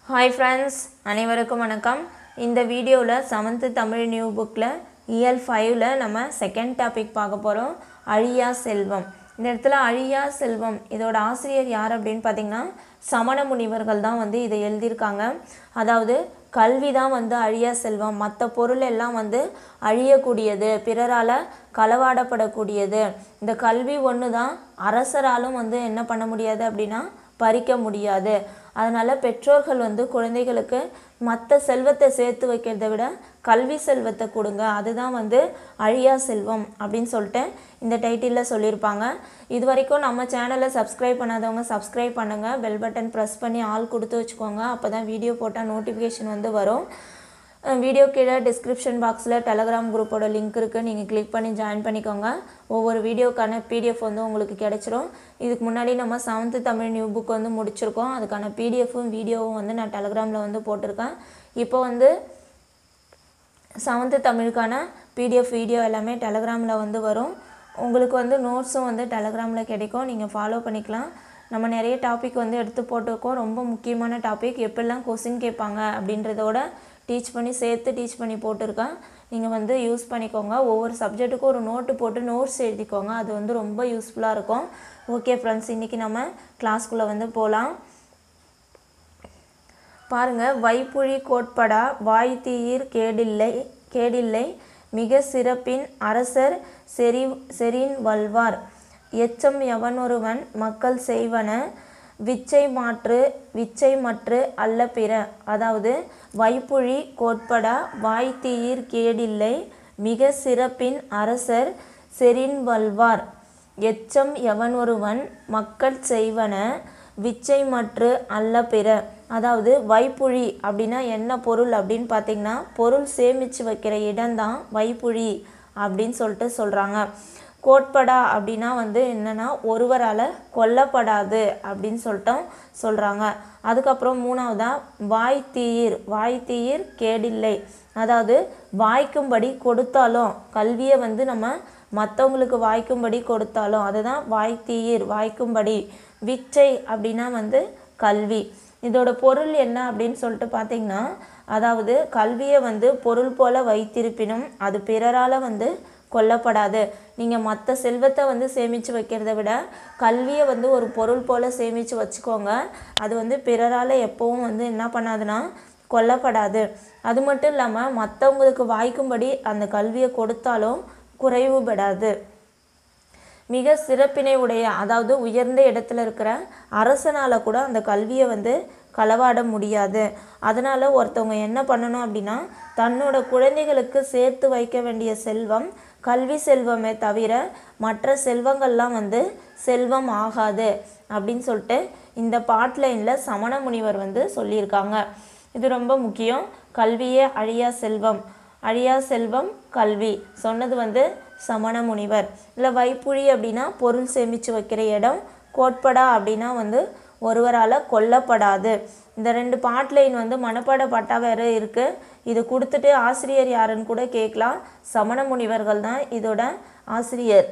hi friends அனைவருக்கும் வணக்கம் இந்த வீடியோவில் செவன்த்து தமிழ் நியூ புக்கில் இயல் ஃபைவ்ல நம்ம செகண்ட் டாபிக் பார்க்க போகிறோம் அழியா செல்வம் இந்த இடத்துல அழியா செல்வம் இதோட ஆசிரியர் யார் அப்படின்னு பார்த்தீங்கன்னா சமண முனிவர்கள் தான் வந்து இதை எழுதியிருக்காங்க அதாவது கல்வி தான் வந்து அழியா செல்வம் மற்ற பொருள் எல்லாம் வந்து அழியக்கூடியது பிறரால் களவாடப்படக்கூடியது இந்த கல்வி ஒன்று தான் அரசராலும் வந்து என்ன பண்ண முடியாது அப்படின்னா பறிக்க முடியாது அதனால் பெற்றோர்கள் வந்து குழந்தைகளுக்கு மற்ற செல்வத்தை சேர்த்து வைக்கிறத விட கல்வி செல்வத்தை கொடுங்க அதுதான் வந்து அழியா செல்வம் அப்படின்னு சொல்லிட்டு இந்த டைட்டிலில் சொல்லியிருப்பாங்க இது வரைக்கும் நம்ம சேனலை சப்ஸ்கிரைப் பண்ணாதவங்க சப்ஸ்கிரைப் பண்ணுங்கள் பெல் பட்டன் ப்ரெஸ் பண்ணி ஆள் கொடுத்து வச்சுக்கோங்க அப்போ தான் வீடியோ போட்டால் நோட்டிஃபிகேஷன் வந்து வரும் வீடியோ கீழே டிஸ்கிரிப்ஷன் பாக்ஸில் டெலகிராம் குரூப்போட லிங்க் இருக்குது நீங்கள் கிளிக் பண்ணி ஜாயின் பண்ணிக்கோங்க ஒவ்வொரு வீடியோக்கான பிடிஎஃப் வந்து உங்களுக்கு கிடைச்சிரும் இதுக்கு முன்னாடி நம்ம செவன்த்து தமிழ் நியூ புக் வந்து முடிச்சிருக்கோம் அதுக்கான பிடிஎஃப்பும் வீடியோவும் வந்து நான் டெலகிராமில் வந்து போட்டிருக்கேன் இப்போ வந்து செவன்த்து தமிழுக்கான பிடிஎஃப் வீடியோ எல்லாமே டெலகிராமில் வந்து வரும் உங்களுக்கு வந்து நோட்ஸும் வந்து டெலகிராமில் கிடைக்கும் நீங்கள் ஃபாலோ பண்ணிக்கலாம் நம்ம நிறைய டாபிக் வந்து எடுத்து போட்டிருக்கோம் ரொம்ப முக்கியமான டாபிக் எப்படிலாம் கொஸ்டின் கேட்பாங்க அப்படின்றதோட டீச் பண்ணி சேர்த்து டீச் பண்ணி போட்டிருக்கேன் நீங்கள் வந்து யூஸ் பண்ணிக்கோங்க ஒவ்வொரு சப்ஜெக்ட்டுக்கும் ஒரு நோட்டு போட்டு நோட்ஸ் எழுதிக்கோங்க அது வந்து ரொம்ப யூஸ்ஃபுல்லாக இருக்கும் ஓகே ஃப்ரெண்ட்ஸ் இன்றைக்கி நம்ம கிளாஸ்க்குள்ளே வந்து போகலாம் பாருங்க வைப்புழி கோட்படா வாய் தீயிர் கேடில்லை கேடில்லை மிக சிறப்பின் அரசர் செறி செறின் வல்வார் எச்சம் எவனொருவன் மக்கள் செய்வன விச்சை மாற்று விச்சை மற்று அல்ல பிற அதாவது வைப்புழி கோட்படா வாய் தீயிர் கேடில்லை மிக சிறப்பின் அரசர் செறின் வல்வார் எச்சம் எவனொருவன் மக்கள் செய்வன விச்சை மற்று அல்ல பிற அதாவது வைப்புழி அப்படின்னா என்ன பொருள் அப்படின்னு பார்த்தீங்கன்னா பொருள் சேமித்து வைக்கிற இடம்தான் வைப்புழி அப்படின்னு சொல்லிட்டு சொல்கிறாங்க கோட்படா அப்படின்னா வந்து என்னென்னா ஒருவரால் கொல்லப்படாது அப்படின்னு சொல்லிட்டு சொல்கிறாங்க அதுக்கப்புறம் மூணாவதாக வாய் தீயிர் வாய் தீயிர் கேடில்லை அதாவது வாய்க்கும்படி கொடுத்தாலும் கல்வியை வந்து நம்ம மற்றவங்களுக்கு வாய்க்கும்படி கொடுத்தாலும் அதுதான் வாய் தீயிர் வாய்க்கும்படி விச்சை அப்படின்னா வந்து கல்வி இதோட பொருள் என்ன அப்படின்னு சொல்லிட்டு பார்த்தீங்கன்னா அதாவது கல்வியை வந்து பொருள் போல வைத்திருப்பினும் அது பிறரால் வந்து கொல்லப்படாது நீங்கள் மற்ற செல்வத்தை வந்து சேமித்து வைக்கிறத விட கல்வியை வந்து ஒரு பொருள் போல் சேமித்து வச்சுக்கோங்க அது வந்து பிறரால் எப்போவும் வந்து என்ன பண்ணாதுன்னா கொல்லப்படாது அது மட்டும் இல்லாமல் மற்றவங்களுக்கு வாய்க்கும்படி அந்த கல்வியை கொடுத்தாலும் குறைவுபடாது மிக சிறப்பினை உடைய அதாவது உயர்ந்த இடத்துல இருக்கிற அரசனால் கூட அந்த கல்வியை வந்து களவாட முடியாது அதனால் ஒருத்தவங்க என்ன பண்ணணும் அப்படின்னா தன்னோட குழந்தைகளுக்கு சேர்த்து வைக்க வேண்டிய செல்வம் கல்வி செல்வமே தவிர மற்ற செல்வங்கள்லாம் வந்து செல்வம் ஆகாது அப்படின்னு சொல்லிட்டு இந்த பாட்லைனில் சமண முனிவர் வந்து சொல்லியிருக்காங்க இது ரொம்ப முக்கியம் கல்வியே அழியா செல்வம் அழியா செல்வம் கல்வி சொன்னது வந்து சமண முனிவர் இல்லை வைப்புழி அப்படின்னா பொருள் சேமித்து வைக்கிற இடம் கோட்படா அப்படின்னா வந்து ஒருவரால் கொல்லப்படாது இந்த ரெண்டு பாட்லைன் வந்து மனப்பாட பட்டா வேறு இருக்குது இது கொடுத்துட்டு ஆசிரியர் யாருன்னு கூட கேட்கலாம் சமண முனிவர்கள் தான் இதோட ஆசிரியர்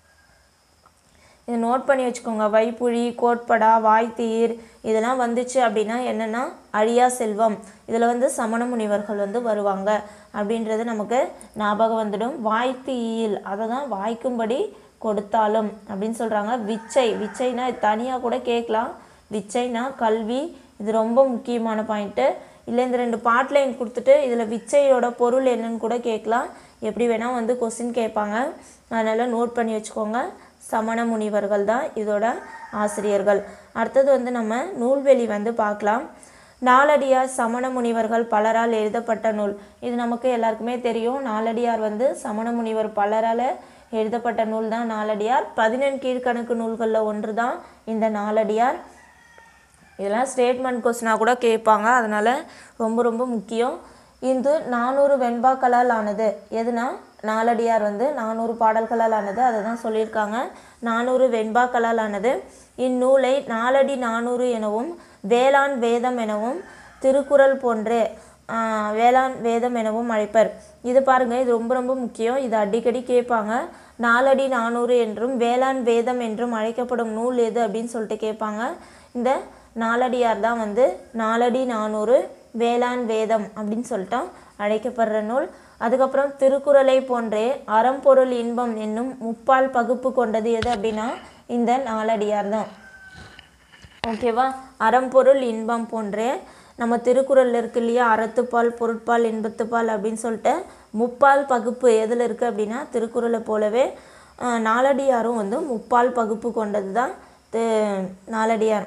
இதை நோட் பண்ணி வச்சுக்கோங்க வைப்புழி கோட்படா வாய்த்தீர் இதெல்லாம் வந்துச்சு அப்படின்னா என்னென்னா அழியா செல்வம் இதில் வந்து சமண முனிவர்கள் வந்து வருவாங்க அப்படின்றது நமக்கு ஞாபகம் வந்துடும் வாய்த்தீயில் அதை தான் வாய்க்கும்படி கொடுத்தாலும் அப்படின்னு சொல்கிறாங்க விச்சை விச்சைனா தனியாக கூட கேட்கலாம் விச்சைனா கல்வி இது ரொம்ப முக்கியமான பாயிண்ட்டு இல்லை இந்த ரெண்டு பாட்லைன் கொடுத்துட்டு இதில் விச்சையோட பொருள் என்னன்னு கூட கேட்கலாம் எப்படி வேணால் வந்து கொஸ்டின் கேட்பாங்க அதனால் நோட் பண்ணி வச்சுக்கோங்க சமண முனிவர்கள் தான் இதோட ஆசிரியர்கள் அடுத்தது வந்து நம்ம நூல்வெளி வந்து பார்க்கலாம் நாலடியார் சமண முனிவர்கள் பலரால் எழுதப்பட்ட நூல் இது நமக்கு எல்லாருக்குமே தெரியும் நாலடியார் வந்து சமண முனிவர் பலரால் எழுதப்பட்ட நூல் தான் நாலடியார் பதினெண் கீழ்கணக்கு நூல்களில் ஒன்று தான் இந்த நாலடியார் இதெல்லாம் ஸ்டேட்மெண்ட் கொஸ்டினாக கூட கேட்பாங்க அதனால் ரொம்ப ரொம்ப முக்கியம் இது நானூறு வெண்பாக்களால் ஆனது எதுனா நாலடியார் வந்து நானூறு பாடல்களால் ஆனது அதை தான் சொல்லியிருக்காங்க நானூறு வெண்பாக்களால் ஆனது இந்நூலை நாலடி நானூறு எனவும் வேளாண் வேதம் எனவும் திருக்குறள் போன்று வேளாண் வேதம் எனவும் அழைப்பர் இது பாருங்கள் இது ரொம்ப ரொம்ப முக்கியம் இது அடிக்கடி கேட்பாங்க நாலடி நானூறு என்றும் வேளாண் வேதம் என்றும் அழைக்கப்படும் நூல் எது அப்படின்னு சொல்லிட்டு கேட்பாங்க இந்த நாலடியார் தான் வந்து நாலடி நானூறு வேளாண் வேதம் அப்படின்னு சொல்லிட்டு அழைக்கப்படுற நூல் அதுக்கப்புறம் திருக்குறளை போன்றே அறம்பொருள் இன்பம் என்னும் முப்பால் பகுப்பு கொண்டது எது அப்படின்னா இந்த நாலடியார் தான் ஓகேவா அறம்பொருள் இன்பம் போன்றே நம்ம திருக்குறளில் இருக்கு இல்லையா அறத்துப்பால் பொருட்பால் இன்பத்துப்பால் அப்படின்னு சொல்லிட்டு முப்பால் பகுப்பு எதில் இருக்குது அப்படின்னா திருக்குறளை போலவே ஆஹ், நாலடியாரும் வந்து முப்பால் பகுப்பு கொண்டது தான் தி- நாலடியார்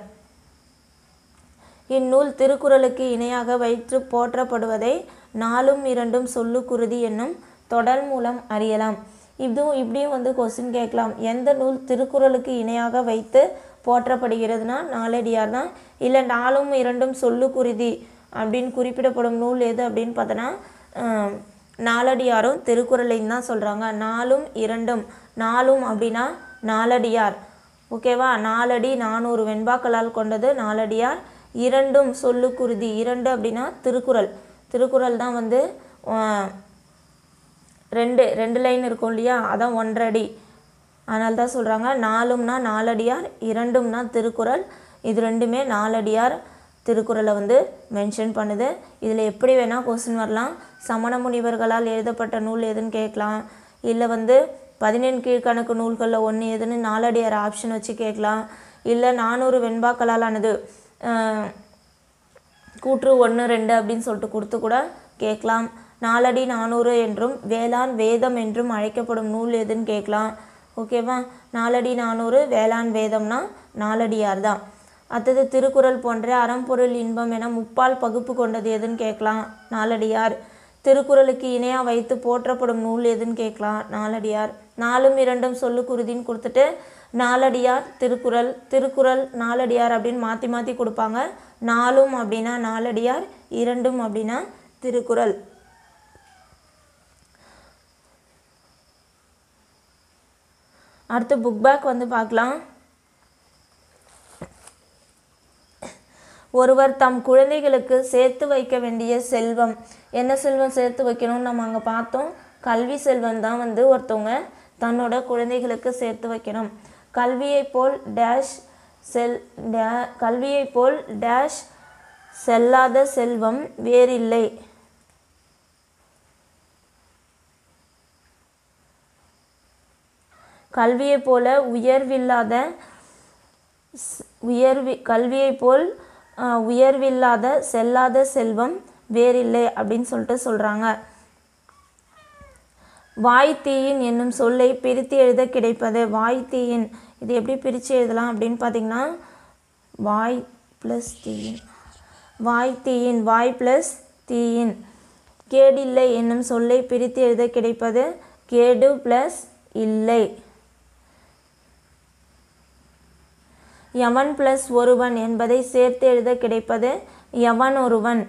இந்நூல் திருக்குறளுக்கு இணையாக வைத்து போற்றப்படுவதை நாலும் இரண்டும் சொல்லுக்குருதி என்னும் தொடர் மூலம் அறியலாம் இதுவும் இப்படியும் வந்து கொஸ்டின் கேட்கலாம் எந்த நூல் திருக்குறளுக்கு இணையாக வைத்து போற்றப்படுகிறதுனா நாலடியார் தான் இல்லை நாலும் இரண்டும் சொல்லுக்குருதி அப்படின்னு குறிப்பிடப்படும் நூல் எது அப்படின்னு பார்த்தோன்னா ஆஹ், நாலடியாரும் திருக்குறளையும் தான் சொல்கிறாங்க நாலும் இரண்டும் நாலும் அப்படின்னா நாலடியார் ஓகேவா நாலடி நானூறு வெண்பாக்களால் கொண்டது நாலடியார் இரண்டும் சொல்லுக்குருதி இரண்டு அப்படின்னா திருக்குறள் திருக்குறள் தான் வந்து ஆஹ், ரெண்டு ரெண்டு லைன் இருக்கும் இல்லையா அதான் ஒன்றடி அதனால தான் சொல்கிறாங்க நாலும்னா நாலடியார் இரண்டும்னா திருக்குறள் இது ரெண்டுமே நாலடியார் திருக்குறளை வந்து மென்ஷன் பண்ணுது இதில் எப்படி வேணால் கொஸ்டின் வரலாம் சமண முனிவர்களால் எழுதப்பட்ட நூல் எதுன்னு கேட்கலாம் இல்லை வந்து பதினெண் கீழ்கணக்கு நூல்களில் ஒன்று எதுன்னு நாலடியார் ஆப்ஷன் வச்சு கேட்கலாம் இல்லை நானூறு வெண்பாக்களால் ஆனது ஆஹ், கூற்று ஒன்று ரெண்டு அப்படின்னு சொல்லிட்டு கொடுத்து கூட கேட்கலாம் நாலடி நானூறு என்றும் வேளாண் வேதம் என்றும் அழைக்கப்படும் நூல் எதுன்னு கேட்கலாம் ஓகேவா நாலடி நானூறு வேளாண் வேதம்னா நாலடியார் தான் அடுத்தது திருக்குறள் போன்ற அறம்பொருள் இன்பம் என முப்பால் பகுப்பு கொண்டது எதுன்னு கேட்கலாம் நாலடியார் திருக்குறளுக்கு இணையாக வைத்து போற்றப்படும் நூல் எதுன்னு கேட்கலாம் நாலடியார் நாலும் இரண்டும் சொல்லுக்குருதின்னு கொடுத்துட்டு நாலடியார் திருக்குறள் திருக்குறள் நாலடியார் அப்படின்னு மாற்றி மாற்றி கொடுப்பாங்க நாலும் அப்படின்னா நாலடியார் இரண்டும் அப்படின்னா திருக்குறள் அடுத்து புக் பேக் வந்து பார்க்கலாம் ஒருவர் தம் குழந்தைகளுக்கு சேர்த்து வைக்க வேண்டிய செல்வம் என்ன செல்வம் சேர்த்து வைக்கணும்னு நம்ம அங்கே பார்த்தோம் கல்வி செல்வம் தான் வந்து ஒருத்தவங்க தன்னோட குழந்தைகளுக்கு சேர்த்து வைக்கணும் கல்வியைப் போல் டேஷ் செல் டே கல்வியைப் போல் டேஷ் செல்லாத செல்வம் வேறில்லை கல்வியைப் போல உயர்வில்லாத ஸ்- உயர்வி கல்வியைப் போல் ஆஹ், உயர்வில்லாத செல்லாத செல்வம் வேறில்லை அப்படின்னு சொல்லிட்டு சொல்கிறாங்க வாய்த்தீயின் என்னும் சொல்லை பிரித்து எழுத கிடைப்பது வாய்த்தீயின் இது எப்படி பிரித்து எழுதலாம் அப்படின்னு பார்த்தீங்கன்னா வாய் ப்ளஸ் தீயின் வாய்த்தீயின் வாய் ப்ளஸ் தீயின் கேடில்லை என்னும் சொல்லை பிரித்து எழுத கிடைப்பது கேடு ப்ளஸ் இல்லை எவன் ப்ளஸ் ஒருவன் என்பதை சேர்த்து எழுத கிடைப்பது எவன் ஒருவன்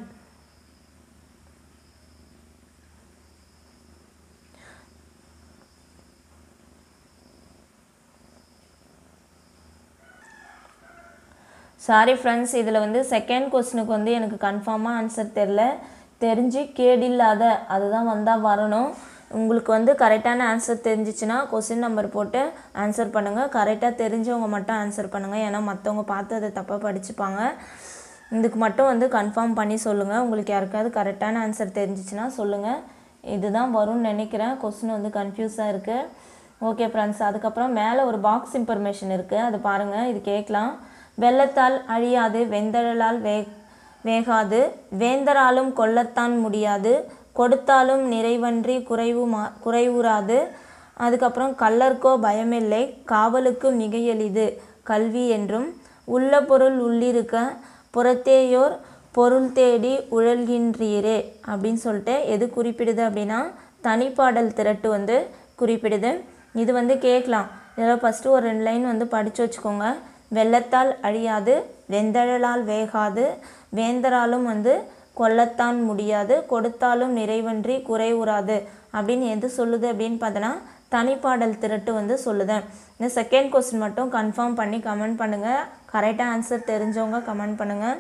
சாரி ஃப்ரெண்ட்ஸ் இதில் வந்து செகண்ட் கொஸ்டினுக்கு வந்து எனக்கு கன்ஃபார்மாக ஆன்சர் தெரில தெரிஞ்சு கேடில்லாத அதுதான் வந்தால் வரணும் உங்களுக்கு வந்து கரெக்டான ஆன்சர் தெரிஞ்சிச்சுன்னா கொஸ்டின் நம்பர் போட்டு ஆன்சர் பண்ணுங்கள் கரெக்டாக தெரிஞ்சவங்க மட்டும் ஆன்சர் பண்ணுங்கள் ஏன்னா மற்றவங்க பார்த்து அதை தப்பாக படிச்சுப்பாங்க இதுக்கு மட்டும் வந்து கன்ஃபார்ம் பண்ணி சொல்லுங்கள் உங்களுக்கு யாருக்காவது கரெக்டான ஆன்சர் தெரிஞ்சிச்சுன்னா சொல்லுங்கள் இதுதான் வரும்னு நினைக்கிறேன் கொஸ்டின் வந்து கன்ஃபியூஸாக இருக்குது ஓகே ஃப்ரெண்ட்ஸ் அதுக்கப்புறம் மேலே ஒரு பாக்ஸ் இன்ஃபர்மேஷன் இருக்குது அது பாருங்கள் இது கேட்கலாம் வெள்ளத்தால் அழியாது வெந்தழலால் வே வேகாது வேந்தராலும் கொல்லத்தான் முடியாது கொடுத்தாலும் நிறைவன்றி குறைவுமா குறைவுறாது அதுக்கப்புறம் கள்ளர்க்கோ பயமில்லை காவலுக்கு மிக எளிது கல்வி என்றும் உள்ள பொருள் உள்ளிருக்க புறத்தேயோர் பொருள் தேடி உழல்கின்றீரே அப்படின்னு சொல்லிட்டு எது குறிப்பிடுது அப்படின்னா தனிப்பாடல் திரட்டு வந்து குறிப்பிடுது இது வந்து கேட்கலாம் இதில் ஃபஸ்ட்டு ஒரு ரெண்டு லைன் வந்து படித்து வச்சுக்கோங்க வெள்ளத்தால் அழியாது வெந்தழலால் வேகாது வேந்தராலும் வந்து கொல்லத்தான் முடியாது கொடுத்தாலும் நிறைவன்றி குறைவுறாது அப்படின்னு எது சொல்லுது அப்படின்னு பார்த்தோன்னா தனிப்பாடல் திரட்டு வந்து சொல்லுது இந்த செகண்ட் கொஸ்டின் மட்டும் கன்ஃபார்ம் பண்ணி கமெண்ட் பண்ணுங்கள் கரெக்டாக ஆன்சர் தெரிஞ்சவங்க கமெண்ட் பண்ணுங்கள்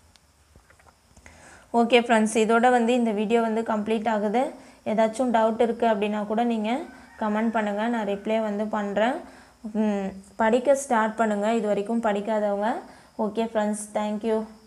ஓகே ஃப்ரெண்ட்ஸ் இதோட வந்து இந்த வீடியோ வந்து கம்ப்ளீட் ஆகுது ஏதாச்சும் டவுட் இருக்குது அப்படின்னா கூட நீங்கள் கமெண்ட் பண்ணுங்கள் நான் ரிப்ளை வந்து பண்ணுறேன் படிக்க ஸ்டார்ட் பண்ணுங்கள் இது வரைக்கும் படிக்காதவங்க ஓகே ஃப்ரெண்ட்ஸ் தேங்க்யூ